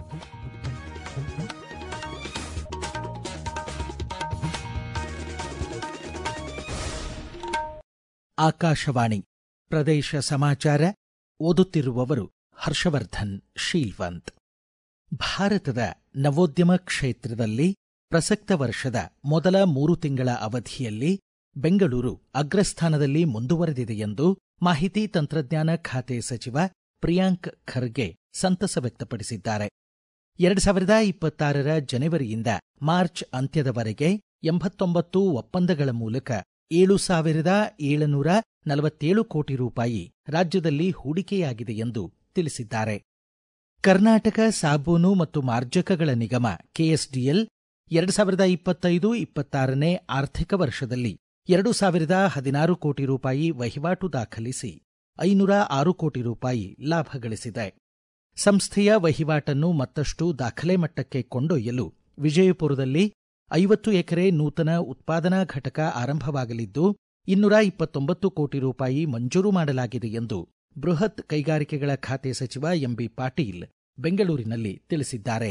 ಆಕಾಶವಾಣಿ ಪ್ರದೇಶ ಸಮಾಚಾರ ಓದುತ್ತಿರುವವರು ಹರ್ಷವರ್ಧನ್ ಶೀಲ್ವಂತ್ ಭಾರತದ ನವೋದ್ಯಮ ಕ್ಷೇತ್ರದಲ್ಲಿ ಪ್ರಸಕ್ತ ವರ್ಷದ ಮೊದಲ ಮೂರು ತಿಂಗಳ ಅವಧಿಯಲ್ಲಿ ಬೆಂಗಳೂರು ಅಗ್ರಸ್ಥಾನದಲ್ಲಿ ಮುಂದುವರೆದಿದೆ ಎಂದು ಮಾಹಿತಿ ತಂತ್ರಜ್ಞಾನ ಖಾತೆ ಸಚಿವ ಪ್ರಿಯಾಂಕ್ ಖರ್ಗೆ ಸಂತಸ ವ್ಯಕ್ತಪಡಿಸಿದ್ದಾರೆ ಎರಡು ಸಾವಿರದ ಇಪ್ಪತ್ತಾರರ ಜನವರಿಯಿಂದ ಮಾರ್ಚ್ ಅಂತ್ಯದವರೆಗೆ ಎಂಬತ್ತೊಂಬತ್ತು ಒಪ್ಪಂದಗಳ ಮೂಲಕ ಏಳು ಸಾವಿರದ ಏಳುನೂರ ನಲವತ್ತೇಳು ಕೋಟಿ ರೂಪಾಯಿ ರಾಜ್ಯದಲ್ಲಿ ಹೂಡಿಕೆಯಾಗಿದೆ ಎಂದು ತಿಳಿಸಿದ್ದಾರೆ ಕರ್ನಾಟಕ ಸಾಬೂನು ಮತ್ತು ಮಾರ್ಜಕಗಳ ನಿಗಮ ಕೆಎಸ್ಡಿಎಲ್ ಎರಡು ಸಾವಿರದ ಇಪ್ಪತ್ತೈದು ಇಪ್ಪತ್ತಾರನೇ ಆರ್ಥಿಕ ವರ್ಷದಲ್ಲಿ ಎರಡು ಸಾವಿರದ ಹದಿನಾರು ಕೋಟಿ ರೂಪಾಯಿ ವಹಿವಾಟು ದಾಖಲಿಸಿ ಐನೂರ ಆರು ಕೋಟಿ ರೂಪಾಯಿ ಲಾಭ ಗಳಿಸಿದೆ ಸಂಸ್ಥೆಯ ವಹಿವಾಟನ್ನು ಮತ್ತಷ್ಟು ದಾಖಲೆ ಮಟ್ಟಕ್ಕೆ ಕೊಂಡೊಯ್ಯಲು ವಿಜಯಪುರದಲ್ಲಿ ಐವತ್ತು ಎಕರೆ ನೂತನ ಉತ್ಪಾದನಾ ಘಟಕ ಆರಂಭವಾಗಲಿದ್ದು ಇನ್ನೂರ ಇಪ್ಪತ್ತೊಂಬತ್ತು ಕೋಟಿ ರೂಪಾಯಿ ಮಂಜೂರು ಮಾಡಲಾಗಿದೆ ಎಂದು ಬೃಹತ್ ಕೈಗಾರಿಕೆಗಳ ಖಾತೆ ಸಚಿವ ಎಂಬಿ ಪಾಟೀಲ್ ಬೆಂಗಳೂರಿನಲ್ಲಿ ತಿಳಿಸಿದ್ದಾರೆ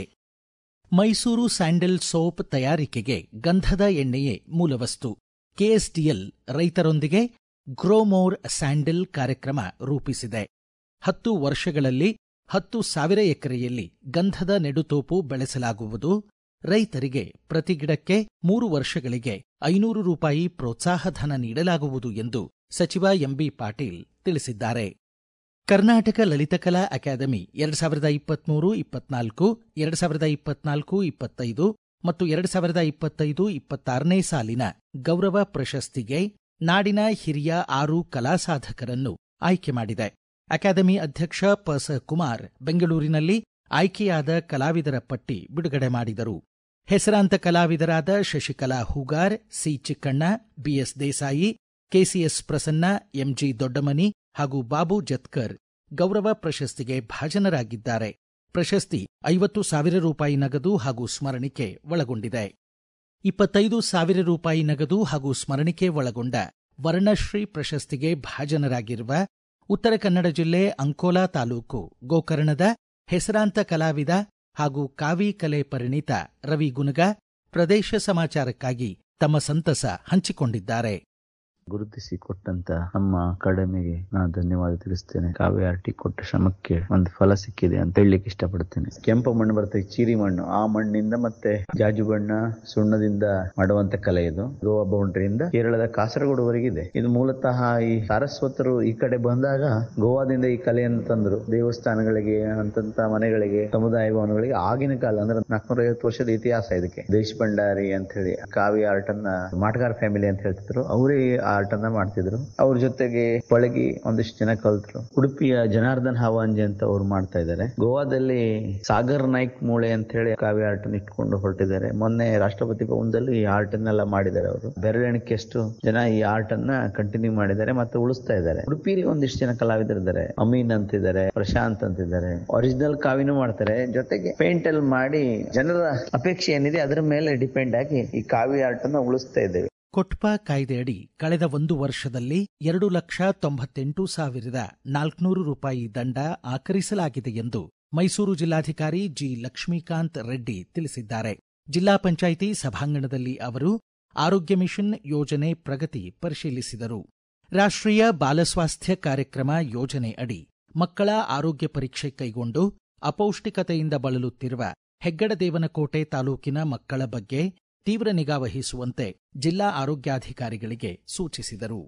ಮೈಸೂರು ಸ್ಯಾಂಡಲ್ ಸೋಪ್ ತಯಾರಿಕೆಗೆ ಗಂಧದ ಎಣ್ಣೆಯೇ ಮೂಲವಸ್ತು ಕೆಎಸ್ಡಿಎಲ್ ರೈತರೊಂದಿಗೆ ಗ್ರೋಮೋರ್ ಸ್ಯಾಂಡಲ್ ಕಾರ್ಯಕ್ರಮ ರೂಪಿಸಿದೆ ಹತ್ತು ವರ್ಷಗಳಲ್ಲಿ ಹತ್ತು ಸಾವಿರ ಎಕರೆಯಲ್ಲಿ ಗಂಧದ ನೆಡುತೋಪು ಬೆಳೆಸಲಾಗುವುದು ರೈತರಿಗೆ ಪ್ರತಿ ಗಿಡಕ್ಕೆ ಮೂರು ವರ್ಷಗಳಿಗೆ ಐನೂರು ರೂಪಾಯಿ ಪ್ರೋತ್ಸಾಹಧನ ನೀಡಲಾಗುವುದು ಎಂದು ಸಚಿವ ಎಂಬಿ ಪಾಟೀಲ್ ತಿಳಿಸಿದ್ದಾರೆ ಕರ್ನಾಟಕ ಲಲಿತಕಲಾ ಅಕಾಡೆಮಿ ಎರಡು ಸಾವಿರದ ಇಪ್ಪತ್ಮೂರು ಇಪ್ಪತ್ನಾಲ್ಕು ಎರಡು ಸಾವಿರದ ಇಪ್ಪತ್ನಾಲ್ಕು ಇಪ್ಪತ್ತೈದು ಮತ್ತು ಎರಡು ಸಾವಿರದ ಇಪ್ಪತ್ತೈದು ಇಪ್ಪತ್ತಾರನೇ ಸಾಲಿನ ಗೌರವ ಪ್ರಶಸ್ತಿಗೆ ನಾಡಿನ ಹಿರಿಯ ಆರು ಕಲಾ ಸಾಧಕರನ್ನು ಆಯ್ಕೆ ಮಾಡಿದೆ ಅಕಾಡೆಮಿ ಅಧ್ಯಕ್ಷ ಪಸ ಕುಮಾರ್ ಬೆಂಗಳೂರಿನಲ್ಲಿ ಆಯ್ಕೆಯಾದ ಕಲಾವಿದರ ಪಟ್ಟಿ ಬಿಡುಗಡೆ ಮಾಡಿದರು ಹೆಸರಾಂತ ಕಲಾವಿದರಾದ Shashikala Hoogar C Chikkanna BS Desai KCS Prasanna MG Doddamani ಹಾಗೂ ಬಾಬು ಜತ್ಕರ್ ಗೌರವ ಪ್ರಶಸ್ತಿಗೆ ಭಾಜನರಾಗಿದ್ದಾರೆ ಪ್ರಶಸ್ತಿ ಐವತ್ತು ಸಾವಿರ ರೂಪಾಯಿ ನಗದು ಹಾಗೂ ಸ್ಮರಣಿಕೆ ಒಳಗೊಂಡಿದೆ ಇಪ್ಪತ್ತೈದು ಸಾವಿರ ರೂಪಾಯಿ ನಗದು ಹಾಗೂ ಸ್ಮರಣಿಕೆ ಒಳಗೊಂಡ ವರ್ಣಶ್ರೀ ಪ್ರಶಸ್ತಿಗೆ ಭಾಜನರಾಗಿರುವ ಉತ್ತರ ಕನ್ನಡ ಜಿಲ್ಲೆ ಅಂಕೋಲಾ ತಾಲೂಕು ಗೋಕರ್ಣದ ಹೆಸರಾಂತ ಕಲಾವಿದ ಹಾಗೂ ಕಾವಿ ಕಲೆ ಪರಿಣಿತ ರವಿ ಗುನಗ ಪ್ರದೇಶ ಸಮಾಚಾರಕ್ಕಾಗಿ ತಮ್ಮ ಸಂತಸ ಹಂಚಿಕೊಂಡಿದ್ದಾರೆ ಗುರುತಿಸಿ ಕೊಟ್ಟಂತ ನಮ್ಮ ಅಕಾಡೆಮಿಗೆ ನಾನು ಧನ್ಯವಾದ ತಿಳಿಸ್ತೇನೆ ಕಾವ್ಯ ಆರ್ಟಿ ಕೊಟ್ಟ ಶ್ರಮಕ್ಕೆ ಒಂದು ಫಲ ಸಿಕ್ಕಿದೆ ಅಂತ ಹೇಳಲಿಕ್ಕೆ ಇಷ್ಟಪಡ್ತೇನೆ ಕೆಂಪು ಮಣ್ಣು ಬರ್ತದೆ ಚೀರಿ ಮಣ್ಣು ಆ ಮಣ್ಣಿಂದ ಮತ್ತೆ ಜಾಜು ಬಣ್ಣ ಸುಣ್ಣದಿಂದ ಮಾಡುವಂತ ಕಲೆ ಇದು ಗೋವಾ ಬೌಂಡ್ರಿಯಿಂದ ಕೇರಳದ ಕಾಸರಗೋಡುವರೆಗಿದೆ ಇದು ಮೂಲತಃ ಈ ಸಾರಸ್ವತರು ಈ ಕಡೆ ಬಂದಾಗ ಗೋವಾದಿಂದ ಈ ಕಲೆಯನ್ನು ತಂದರು ದೇವಸ್ಥಾನಗಳಿಗೆ ಅಂತಂತ ಮನೆಗಳಿಗೆ ಸಮುದಾಯ ಭವನಗಳಿಗೆ ಆಗಿನ ಕಾಲ ಅಂದ್ರೆ ನಾಲ್ಕನೂರ ಐವತ್ತು ವರ್ಷದ ಇತಿಹಾಸ ಇದಕ್ಕೆ ದೇಶ್ ಭಂಡಾರಿ ಅಂತ ಹೇಳಿ ಕಾವ್ಯ ಆರ್ಟ್ ಅನ್ನ ಮಾಟಗಾರ್ ಫ್ಯಾಮಿಲಿ ಅಂತ ಹೇಳ್ತಿದ್ರು ಅವರೇ ಆರ್ಟ್ ಅನ್ನ ಮಾಡ್ತಿದ್ರು ಅವ್ರ ಜೊತೆಗೆ ಪಳಗಿ ಒಂದಿಷ್ಟು ಜನ ಕಲ್ತರು ಉಡುಪಿಯ ಜನಾರ್ದನ್ ಹಾವಾಂಜಿ ಅಂತ ಅವ್ರು ಮಾಡ್ತಾ ಇದ್ದಾರೆ ಗೋವಾದಲ್ಲಿ ಸಾಗರ್ ನಾಯ್ಕ್ ಮೂಳೆ ಅಂತ ಹೇಳಿ ಕಾವ್ಯ ಆರ್ಟ್ ಇಟ್ಕೊಂಡು ಹೊರಟಿದ್ದಾರೆ ಮೊನ್ನೆ ರಾಷ್ಟ್ರಪತಿ ಭವನದಲ್ಲಿ ಈ ಆರ್ಟ್ ಅನ್ನೆಲ್ಲ ಮಾಡಿದ್ದಾರೆ ಅವರು ಬೆರಳೆಣಿಕೆ ಎಷ್ಟು ಜನ ಈ ಆರ್ಟ್ ಅನ್ನ ಕಂಟಿನ್ಯೂ ಮಾಡಿದ್ದಾರೆ ಮತ್ತೆ ಉಳಿಸ್ತಾ ಇದ್ದಾರೆ ಉಡುಪಿಯಲ್ಲಿ ಒಂದಿಷ್ಟು ಜನ ಕಲಾವಿದರಿದ್ದಾರೆ ಅಮೀನ್ ಅಂತಿದ್ದಾರೆ ಪ್ರಶಾಂತ್ ಅಂತಿದ್ದಾರೆ ಒರಿಜಿನಲ್ ಕಾವಿನೂ ಮಾಡ್ತಾರೆ ಜೊತೆಗೆ ಪೇಂಟ್ ಅಲ್ಲಿ ಮಾಡಿ ಜನರ ಅಪೇಕ್ಷೆ ಏನಿದೆ ಅದರ ಮೇಲೆ ಡಿಪೆಂಡ್ ಆಗಿ ಈ ಕಾವ್ಯ ಆರ್ಟ್ ಅನ್ನ ಉಳಿಸ್ತಾ ಇದ್ದೇವೆ ಕೊಟ್ಪಾ ಕಾಯ್ದೆಯಡಿ ಕಳೆದ ಒಂದು ವರ್ಷದಲ್ಲಿ ಎರಡು ಲಕ್ಷ ತೊಂಬತ್ತೆಂಟು ಸಾವಿರದ ನಾಲ್ಕುನೂರು ರೂಪಾಯಿ ದಂಡ ಆಕರಿಸಲಾಗಿದೆ ಎಂದು ಮೈಸೂರು ಜಿಲ್ಲಾಧಿಕಾರಿ ಜಿ ಲಕ್ಷ್ಮೀಕಾಂತ್ ರೆಡ್ಡಿ ತಿಳಿಸಿದ್ದಾರೆ ಜಿಲ್ಲಾ ಪಂಚಾಯಿತಿ ಸಭಾಂಗಣದಲ್ಲಿ ಅವರು ಆರೋಗ್ಯ ಮಿಷನ್ ಯೋಜನೆ ಪ್ರಗತಿ ಪರಿಶೀಲಿಸಿದರು ರಾಷ್ಟ್ರೀಯ ಬಾಲಸ್ವಾಸ್ಥ್ಯ ಕಾರ್ಯಕ್ರಮ ಯೋಜನೆ ಅಡಿ ಮಕ್ಕಳ ಆರೋಗ್ಯ ಪರೀಕ್ಷೆ ಕೈಗೊಂಡು ಅಪೌಷ್ಟಿಕತೆಯಿಂದ ಬಳಲುತ್ತಿರುವ ಹೆಗ್ಗಡದೇವನಕೋಟೆ ತಾಲೂಕಿನ ಮಕ್ಕಳ ಬಗ್ಗೆ ತೀವ್ರ ನಿಗಾ ವಹಿಸುವಂತೆ ಜಿಲ್ಲಾ ಆರೋಗ್ಯಾಧಿಕಾರಿಗಳಿಗೆ ಸೂಚಿಸಿದರು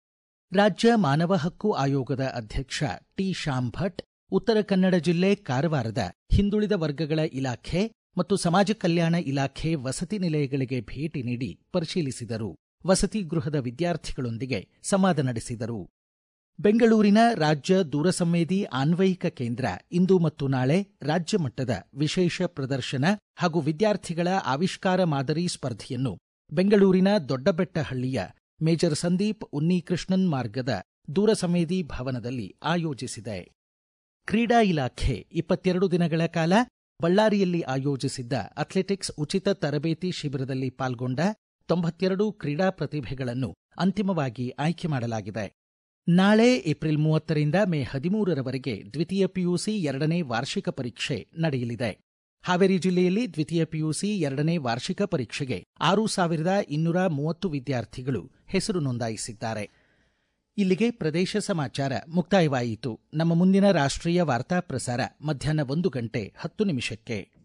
ರಾಜ್ಯ ಮಾನವ ಹಕ್ಕು ಆಯೋಗದ ಅಧ್ಯಕ್ಷ ಟಿ ಶ್ಯಾಮ್ ಭಟ್ ಉತ್ತರ ಕನ್ನಡ ಜಿಲ್ಲೆ ಕಾರವಾರದ ಹಿಂದುಳಿದ ವರ್ಗಗಳ ಇಲಾಖೆ ಮತ್ತು ಸಮಾಜ ಕಲ್ಯಾಣ ಇಲಾಖೆ ವಸತಿ ನಿಲಯಗಳಿಗೆ ಭೇಟಿ ನೀಡಿ ಪರಿಶೀಲಿಸಿದರು ವಸತಿ ಗೃಹದ ವಿದ್ಯಾರ್ಥಿಗಳೊಂದಿಗೆ ಸಂವಾದ ನಡೆಸಿದರು ಬೆಂಗಳೂರಿನ ರಾಜ್ಯ ದೂರಸಂವೇದಿ ಆನ್ವಯಿಕ ಕೇಂದ್ರ ಇಂದು ಮತ್ತು ನಾಳೆ ರಾಜ್ಯ ಮಟ್ಟದ ವಿಶೇಷ ಪ್ರದರ್ಶನ ಹಾಗೂ ವಿದ್ಯಾರ್ಥಿಗಳ ಆವಿಷ್ಕಾರ ಮಾದರಿ ಸ್ಪರ್ಧೆಯನ್ನು ಬೆಂಗಳೂರಿನ ದೊಡ್ಡಬೆಟ್ಟಹಳ್ಳಿಯ ಮೇಜರ್ ಸಂದೀಪ್ ಉನ್ನಿಕೃಷ್ಣನ್ ಮಾರ್ಗದ ದೂರಸಂವೇದಿ ಭವನದಲ್ಲಿ ಆಯೋಜಿಸಿದೆ ಕ್ರೀಡಾ ಇಲಾಖೆ ಇಪ್ಪತ್ತೆರಡು ದಿನಗಳ ಕಾಲ ಬಳ್ಳಾರಿಯಲ್ಲಿ ಆಯೋಜಿಸಿದ್ದ ಅಥ್ಲೆಟಿಕ್ಸ್ ಉಚಿತ ತರಬೇತಿ ಶಿಬಿರದಲ್ಲಿ ಪಾಲ್ಗೊಂಡ ತೊಂಬತ್ತೆರಡು ಕ್ರೀಡಾ ಪ್ರತಿಭೆಗಳನ್ನು ಅಂತಿಮವಾಗಿ ಆಯ್ಕೆ ಮಾಡಲಾಗಿದೆ ನಾಳೆ ಏಪ್ರಿಲ್ ಮೂವತ್ತರಿಂದ ಮೇ ಹದಿಮೂರರವರೆಗೆ ದ್ವಿತೀಯ ಪಿಯುಸಿ ಎರಡನೇ ವಾರ್ಷಿಕ ಪರೀಕ್ಷೆ ನಡೆಯಲಿದೆ ಹಾವೇರಿ ಜಿಲ್ಲೆಯಲ್ಲಿ ದ್ವಿತೀಯ ಪಿಯುಸಿ ಎರಡನೇ ವಾರ್ಷಿಕ ಪರೀಕ್ಷೆಗೆ ಆರು ಸಾವಿರದ ಇನ್ನೂರ ಮೂವತ್ತು ವಿದ್ಯಾರ್ಥಿಗಳು ಹೆಸರು ನೋಂದಾಯಿಸಿದ್ದಾರೆ ಇಲ್ಲಿಗೆ ಪ್ರದೇಶ ಸಮಾಚಾರ ಮುಕ್ತಾಯವಾಯಿತು ನಮ್ಮ ಮುಂದಿನ ರಾಷ್ಟ್ರೀಯ ವಾರ್ತಾ ಪ್ರಸಾರ ಮಧ್ಯಾಹ್ನ ಒಂದು ಗಂಟೆ ಹತ್ತು ನಿಮಿಷಕ್ಕೆ